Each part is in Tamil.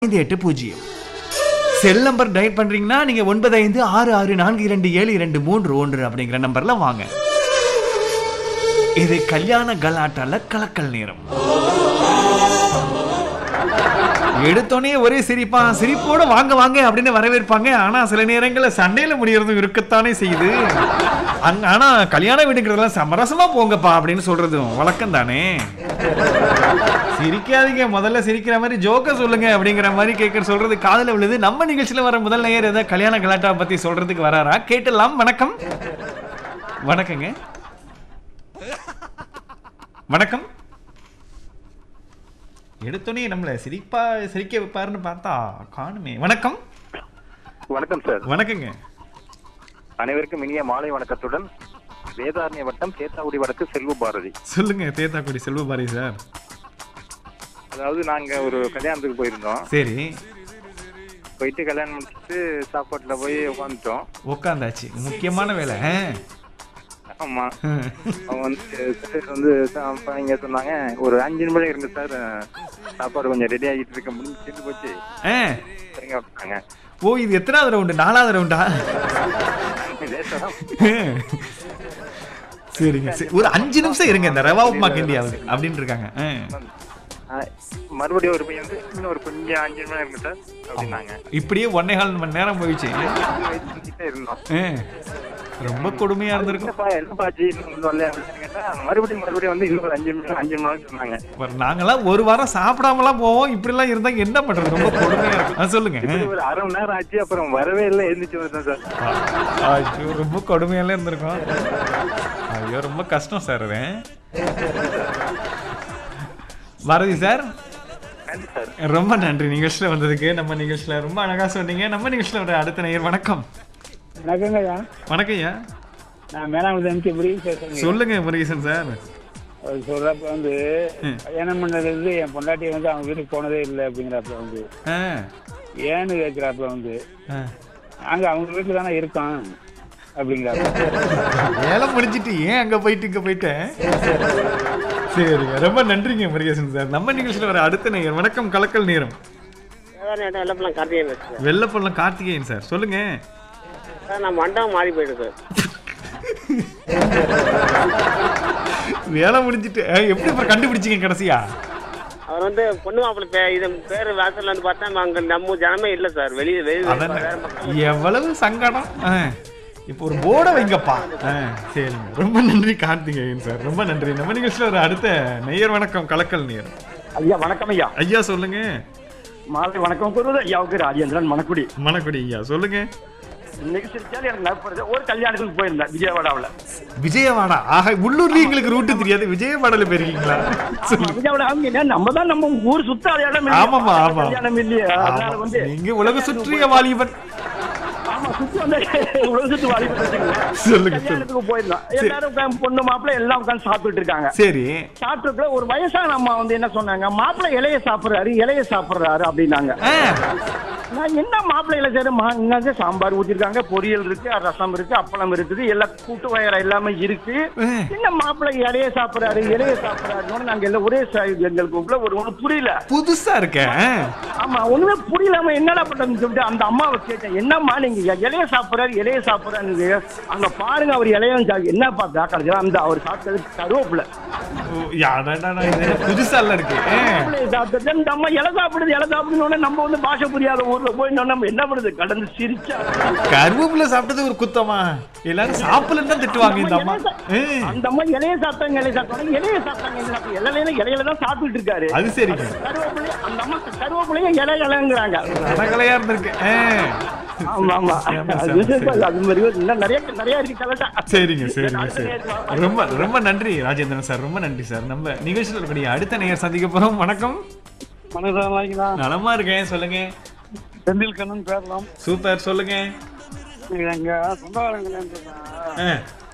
ஐந்து எட்டு பூஜ்ஜியம் செல் நம்பர் டயல் பண்றீங்கன்னா நீங்க ஒன்பது ஐந்து ஆறு ஆறு நான்கு இரண்டு ஏழு இரண்டு மூன்று ஒன்று அப்படிங்கிற நம்பர்ல வாங்க இது கல்யாண கலாட்டால கலக்கல் நேரம் எடுத்தோடனே ஒரே சிரிப்பா சிரிப்போட வாங்க வாங்க அப்படின்னு வரவேற்பாங்க ஆனா சில நேரங்கள்ல சண்டையில முடியறதும் இருக்கத்தானே செய்யுது அங்க ஆனா கல்யாண வீடுங்கிறதெல்லாம் சமரசமா போங்கப்பா அப்படின்னு சொல்றதும் வழக்கம் தானே சிரிக்காதீங்க முதல்ல சிரிக்கிற மாதிரி ஜோக்க சொல்லுங்க அப்படிங்கிற மாதிரி கேட்க சொல்றது காதுல விழுது நம்ம நிகழ்ச்சியில வர முதல் நேயர் ஏதாவது கல்யாண கலாட்டா பத்தி சொல்றதுக்கு வராரா கேட்டலாம் வணக்கம் வணக்கங்க வணக்கம் எடுத்தோடனே நம்மள சிரிப்பா சிரிக்க வைப்பாருன்னு பார்த்தா காணுமே வணக்கம் வணக்கம் சார் வணக்கங்க அனைவருக்கும் இனிய மாலை வணக்கத்துடன் வேதாரண்ய வட்டம் சேத்தாக்குடி வடக்கு செல்வ பாரதி சொல்லுங்க தேத்தாக்குடி செல்வபாரி சார் அதாவது நாங்க ஒரு கல்யாணத்துக்கு போயிருந்தோம் சரி போயிட்டு கல்யாணம் முடிச்சுட்டு சாப்பாட்டுல போய் உட்காந்துட்டோம் உட்காந்தாச்சு முக்கியமான வேலை ஆ? ஆமா அவங்க வந்து சார் வந்து சா- அப்ப இங்க சொன்னாங்க ஒரு அஞ்சு நிமிடம் இருங்க சார் சாப்பாடு கொஞ்சம் ரெடி ஆகிட்டு இருக்க முடிஞ்சு சென்று போச்சு ஆ. சரிங்க விட்டாங்க ஓ இது எத்தனாவது ரவுண்டு நாலாவது ரவுண்டா லேசாதான் சரிங்க சரி ஒரு அஞ்சு நிமிஷம் இருங்க இந்த ரவா உப்புமா கிண்டி ஆகுது அப்படின்னு இருக்காங்க ஆ. ஆ, மறுபடியும் ஒரு பையன் வந்து இன்னும் ஒரு கொஞ்சம் அஞ்சு நிமிடம் இருங்க சார் அப்படின்னாங்க இப்படியே ஒன்னே கால் மணி நேரம் போயிடுச்சு வச்சுக்கிட்டே இருந்தோம் ஆ. ரொம்ப கொடுமையா இருந்திருக்கும் என்னப்பா என்னப்பா ஆச்சு இன்னும் ஒண்ணும் வரலையா அப்படின்னு கேட்டா மறுபடியும் மறுபடியும் வந்து இன்னும் ஒரு அஞ்சு நிமிஷம் அஞ்சு நிமிஷம் சொன்னாங்க ஒரு நாங்கெல்லாம் ஒரு வாரம் சாப்பிடாமலாம் போவோம் இப்படி எல்லாம் இருந்தா என்ன பண்றது ரொம்ப கொடுமையா இருக்கும் ஆ, சொல்லுங்க இப்படி ஒரு அரை மணி நேரம் ஆச்சு அப்புறம் வரவே இல்லை எழுந்திரிச்சு வந்தேன் சார் ஆ, ஐயோ ரொம்ப கொடுமையெல்லாம் இருந்திருக்கும் ஐயோ ரொம்ப கஷ்டம் சார் அது பாரதி சார் நன்றி சார் ரொம்ப நன்றி நிகழ்ச்சியில் வந்ததுக்கு நம்ம நிகழ்ச்சியில் ரொம்ப அழகா சொன்னீங்க நம்ம நிகழ்ச்சியில் ஒரு அடுத்த நேயர் வணக்கம் வணக்கங்கய்யா வணக்கம் ஐயா நான் மேலாமது எம்கே முருகன் பேசுறேங்க சொல்லுங்க முருகேசன் சார் அவர் சொல்றப்ப வந்து ம். கல்யாணம் பண்ணதுல இருந்து என் பொண்டாட்டி வந்து அவங்க வீட்டுக்கு போனதே இல்லை அப்படிங்கிறப்ப வந்து ஆ, ஏன்னு கேட்கிறப்ப வந்து ஆ. நாங்க அவங்க வீட்டுல தானே இருக்கோம் அப்படிங்கிறாப்ப வேலை முடிஞ்சிட்டு ஏன் அங்க போயிட்டு இங்க போயிட்டேன் சரிங்க ரொம்ப நன்றிங்க முருகேசன் சார் நம்ம நிகழ்ச்சியில் வர அடுத்த நேயர் வணக்கம் கலக்கல் நேரம் சார் எல்லாம் கார்த்திகேயன் பேசுகிறேன் வெள்ளப்பள்ளம் கார்த்திகேயன் சார் சொல்லுங்க சார் நான் மண்டபம் மாறி போயிட்டு வேலை முடிஞ்சிட்டு ஆ, எப்படி அப்புறம் கண்டுபிடிச்சீங்க கடைசியா அவர் வந்து பொண்ணு மாப்பிள்ளை பே இது பேர் வாசல்ல வந்து பார்த்தா அங்க நம்ம ஜனமே இல்லை சார் வெளியே வெளியே அதானே வேற பக்கம் எவ்வளவு சங்கடம் ஆ, இப்போ ஒரு போர்டை வைங்கப்பா ஆ, சரிங்க ரொம்ப நன்றி கார்த்திகேயன் சார் ரொம்ப நன்றி நம்ம நிகழ்ச்சியில் ஒரு அடுத்த நேயர் வணக்கம் கலக்கல் நேரம் ஐயா வணக்கம் ஐயா ஐயா சொல்லுங்க மாலை வணக்கம் கூறுவது ஐயாவுக்கு ராஜேந்திரன் மணக்குடி மணக்குடி ஐயா சொல்லுங்க இன்னைக்கு சிரிச்சாலும் எனக்கு நற்படுது ஒரு கல்யாணத்துக்கு போயிருந்தேன் விஜயவாடாவில் விஜயவாடா ஆக உள்ளூர்லயே எங்களுக்கு ரூட்டு தெரியாது விஜயவாடால போயிருக்கீங்களா சொல்லுங்க விஜயவாடா அவங்க நம்ம தான் நம்ம ஊர் சுத்த இடம் இல்லையா? ஆமாமா ஆமா கல்யாணம் இல்லையா அதனால ஆமா. வந்து நீங்க உலக சுற்றிய வாலிபன் ஆமா சுத்தி வந்து உலக சுத்து வாலிபர் வச்சுக்கோங்க. சொல்லுங்க சொல்லுங்க கல்யாணத்துக்கு போயிருந்தோம் எல்லாரும் உட்கார்ந்து பொண்ணு மாப்பிள்ளை எல்லாம் உட்காந்து சாப்பிட்டுட்டு இருக்காங்க சரி சாப்பிட்டுக்குள்ள ஒரு வயசான அம்மா வந்து என்ன சொன்னாங்க மாப்பிள்ளை இலைய சாப்பிடுறாரு இலைய சாப்பிடுறாரு அப்படின்னாங்க ஆ, நான் என்ன மாப்பிள்ளையில சரி மாங்க சாம்பார் ஊத்திருக்காங்க பொரியல் இருக்கு ரசம் இருக்கு அப்பளம் இருக்குது எல்லாம் கூட்டு வயற எல்லாமே இருக்கு ஆ. என்ன மாப்பிள்ளை இலைய சாப்பிடுறாரு இலைய சாப்பிடுறாரு நாங்க எல்லாம் ஒரே ச- எங்களுக்கு உள்ள ஒரு ஒண்ணு புரியல புதுசா இருக்க ஆமா ஒண்ணுமே புரியலாம என்னடா பண்றதுன்னு சொல்லிட்டு அந்த அம்மாவை கேட்டேன் என்னம்மா நீங்க இலைய சாப்பிடுறாரு இலைய சாப்பிடுறாரு அங்க பாருங்க அவர் இலையும் சா- என்னப்பா பேக்கடைஞ்சா அந்த அவர் சாப்பிட்டது கருவேப்பிலை ஓ, யாடாடாடா, இது என்ன புதுசா இல்ல இருக்கு ஆ. கருவேப்பிலையை சாப்பிட்டது இந்த அம்மா இலை சாப்பிடுது இலை சாப்பிடுன்னு உடனே நம்ம வந்து பாஷை புரியாத ஊர்ல போய் நம்ம என்ன பண்ணுது கடந்து சிரிச்சா கருவேப்பிலை சாப்பிட்டது ஒரு குத்தமா எல்லாரும் சாப்பிடலன்னு தான் திட்டுவாங்க இந்த அம்மா ஆ, அந்த அம்மா இலைய சாப்பிட்டாங்க இலைய சாப்பிட்டாங்க இலைய சாப்பிட்டாங்க இலையில இலையில தான் சாப்பிட்டுட்டு இருக்காரு அது சரிங்க கருவேப்பிலை அந்த அம்மா கருவேப்பிலையும் இலை இலைங்கிறாங்க அடகலையா இருந்திருக்கு ஆ. ஆமா ஆமா ஆமா, அது சரி, சரி, சரி. அது மாதிரி இன்னும் நிறைய நிறைய இருக்கு கலட்டா சரிங்க சரிங்க சரி ரொம்ப ரொம்ப நன்றி ராஜேந்திரன் சார் ரொம்ப நன்றி சார் நம்ம நிகழ்ச்சியில் இருக்கக்கூடிய அடுத்த நேயர் சந்திக்க போறோம் வணக்கம் மனசாலாம் நலமா இருக்கேன் சொல்லுங்க செந்தில் கண்ணன் பேரலாம் சூப்பர் சொல்லுங்க எங்க சொந்தக்காரங்க ஆ,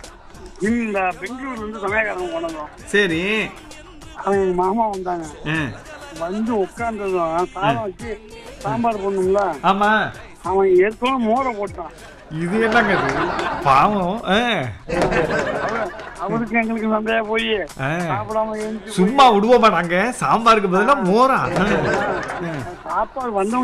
இந்த பெங்களூர்ல இருந்து சமயக்காரங்க கொண்டோம் சரி அவங்க எங்க மாமா வந்தாங்க ஆ, வந்து உட்கார்ந்ததும் சாதம் வச்சு சாம்பார் பண்ணுங்களா ஆமா அவன் ஏற்கனவே மோரை போட்டான் இது என்னங்க இது பாவம் ஆ, அவ- அவருக்கு எங்களுக்கு சண்டையா போய் ஆ. சாப்பிடாம எழுந்து சும்மா விடுவோமா நாங்க சாம்பாருக்கு பதிலா மோரா ஆ, ஆ. சாப்பாடு வந்தவங்க